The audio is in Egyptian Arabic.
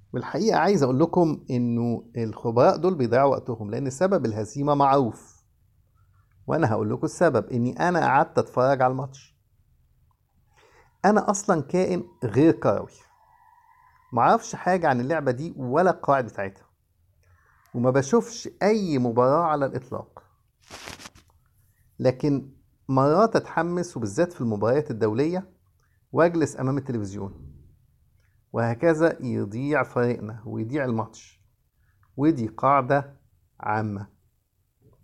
والحقيقة عايز أقول لكم إنه الخبراء دول بيضيعوا وقتهم لأن سبب الهزيمة معروف وأنا هقول لكم السبب إني أنا قعدت أتفرج على الماتش أنا أصلا كائن غير كروي معرفش حاجة عن اللعبة دي ولا القواعد بتاعتها وما بشوفش أي مباراة على الإطلاق لكن مرات أتحمس وبالذات في المباريات الدولية وأجلس أمام التلفزيون وهكذا يضيع فريقنا ويضيع الماتش ودي قاعدة عامة